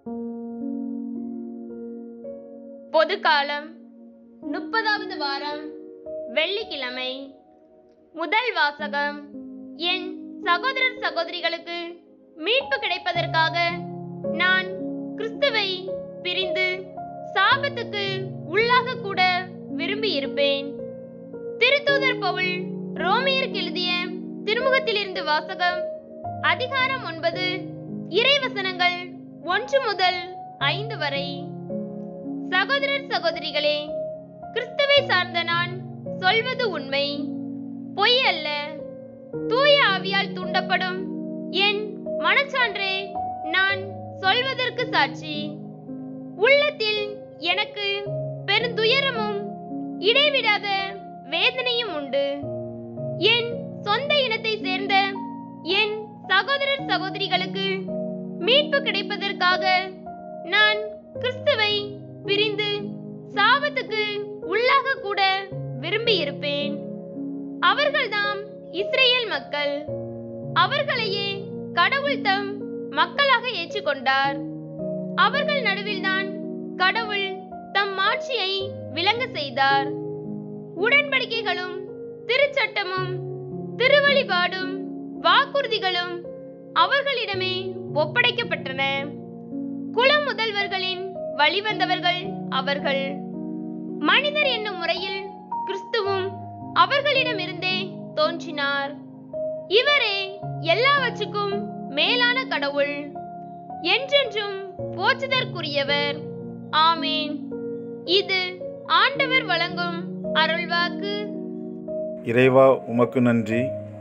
பொதுக்காலம் முப்பதாவது வாரம் வெள்ளிக்கிழமை முதல் வாசகம் என் சகோதரர் சகோதரிகளுக்கு மீட்பு கிடைப்பதற்காக நான் கிறிஸ்துவை பிரிந்து சாபத்துக்கு உள்ளாக கூட விரும்பி இருப்பேன் திருத்தூதர் பவுல் ரோமியருக்கு எழுதிய திருமுகத்திலிருந்து வாசகம் அதிகாரம் ஒன்பது இறைவசனங்கள் ஒன்று முதல் ஐந்து வரை சகோதரர் சகோதரிகளே கிறிஸ்துவை சார்ந்த நான் சொல்வது உண்மை பொய் அல்ல தூய ஆவியால் தூண்டப்படும் என் மனச்சான்றே நான் சொல்வதற்கு சாட்சி உள்ளத்தில் எனக்கு பெருந்துயரமும் இடைவிடாத வேதனையும் உண்டு என் சொந்த இனத்தை சேர்ந்த என் சகோதரர் சகோதரிகளுக்கு மீட்பு கிடைப்பதற்காக நான் கிறிஸ்துவை பிரிந்து சாபத்துக்கு உள்ளாக கூட விரும்பி இருப்பேன் அவர்கள்தாம் இஸ்ரேல் மக்கள் அவர்களையே கடவுள் தம் மக்களாக ஏற்றுக்கொண்டார் அவர்கள் நடுவில்தான் கடவுள் தம் மாட்சியை விளங்க செய்தார் உடன்படிக்கைகளும் திருச்சட்டமும் திருவழிபாடும் வாக்குறுதிகளும் அவர்களிடமே ஒப்படைக்கப்பட்டன குலம் முதல்வர்களின் வழிவந்தவர்கள் அவர்கள் மனிதர் என்னும் முறையில் கிறிஸ்துவும் அவர்களிடமிருந்தே தோன்றினார் இவரே எல்லாவற்றுக்கும் மேலான கடவுள் என்றென்றும் போற்றுதற்குரியவர் ஆமேன் இது ஆண்டவர் வழங்கும் அருள்வாக்கு இறைவா உமக்கு நன்றி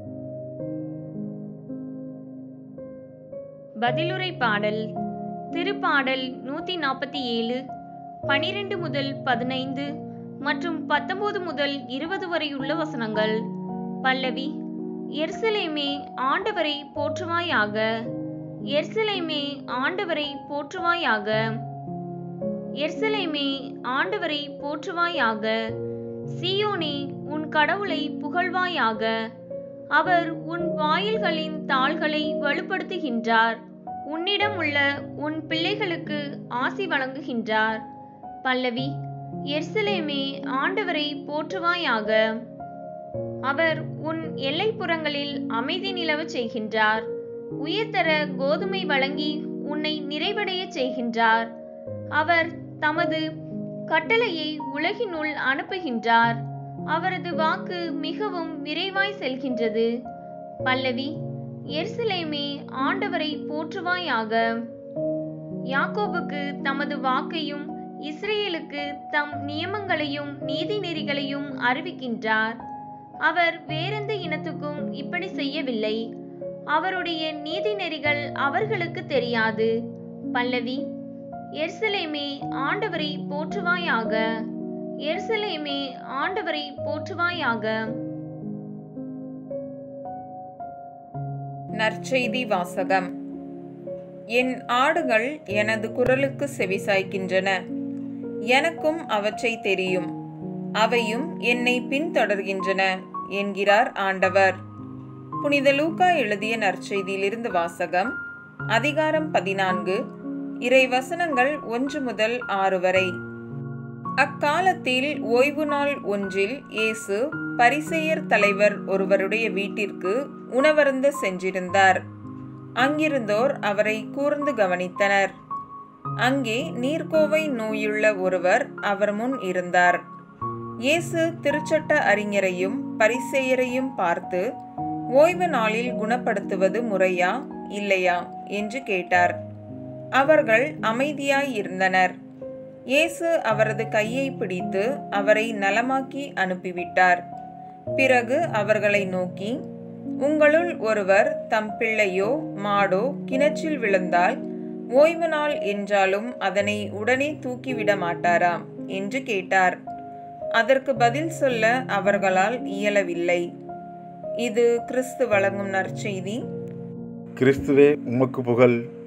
பதிலுரை பாடல் திருப்பாடல் நூத்தி நாற்பத்தி ஏழு பனிரெண்டு முதல் பதினைந்து மற்றும் பத்தொன்பது முதல் இருபது வரை உள்ள வசனங்கள் பல்லவி எர்சலேமே ஆண்டவரை போற்றுவாயாக எர்சலேமே ஆண்டவரை போற்றுவாயாக எர்சலேமே ஆண்டவரை போற்றுவாயாக சீயோனே உன் கடவுளை புகழ்வாயாக அவர் உன் வாயில்களின் தாள்களை வலுப்படுத்துகின்றார் உன்னிடம் உள்ள உன் பிள்ளைகளுக்கு ஆசி வழங்குகின்றார் பல்லவி எர்சலேமே ஆண்டவரை போற்றுவாயாக அவர் உன் எல்லைப்புறங்களில் அமைதி நிலவச் செய்கின்றார் உயர்தர கோதுமை வழங்கி உன்னை நிறைவடையச் செய்கின்றார் அவர் தமது கட்டளையை உலகினுள் அனுப்புகின்றார் அவரது வாக்கு மிகவும் விரைவாய் செல்கின்றது பல்லவி எருசலேமே ஆண்டவரை போற்றுவாயாக யாக்கோபுக்கு தமது வாக்கையும் இஸ்ரேலுக்கு தம் நியமங்களையும் நீதி நெறிகளையும் அறிவிக்கின்றார் அவர் வேறெந்த இனத்துக்கும் இப்படி செய்யவில்லை அவருடைய நீதி நெறிகள் அவர்களுக்கு தெரியாது பல்லவி எருசலேமே ஆண்டவரை போற்றுவாயாக எருசலேமே ஆண்டவரை போற்றுவாயாக நற்செய்தி வாசகம் என் ஆடுகள் எனது குரலுக்கு செவிசாய்க்கின்றன எனக்கும் அவற்றை தெரியும் அவையும் என்னை பின்தொடர்கின்றன என்கிறார் ஆண்டவர் புனித லூக்கா எழுதிய நற்செய்தியிலிருந்து வாசகம் அதிகாரம் பதினான்கு இறை வசனங்கள் ஒன்று முதல் ஆறு வரை அக்காலத்தில் ஓய்வு நாள் ஒன்றில் இயேசு பரிசேயர் தலைவர் ஒருவருடைய வீட்டிற்கு உணவருந்த சென்றிருந்தார் அங்கிருந்தோர் அவரை கூர்ந்து கவனித்தனர் அங்கே நீர்க்கோவை நோயுள்ள ஒருவர் அவர் முன் இருந்தார் இயேசு திருச்சட்ட அறிஞரையும் பரிசேயரையும் பார்த்து ஓய்வு நாளில் குணப்படுத்துவது முறையா இல்லையா என்று கேட்டார் அவர்கள் அமைதியாய் இருந்தனர் இயேசு அவரது கையை பிடித்து அவரை நலமாக்கி அனுப்பிவிட்டார் பிறகு அவர்களை நோக்கி உங்களுள் ஒருவர் தம் பிள்ளையோ மாடோ கிணற்றில் விழுந்தால் ஓய்வு நாள் என்றாலும் அதனை உடனே தூக்கிவிட மாட்டாராம் என்று கேட்டார் அதற்கு பதில் சொல்ல அவர்களால் இயலவில்லை இது கிறிஸ்து வழங்கும் நற்செய்தி கிறிஸ்துவே உமக்கு புகழ்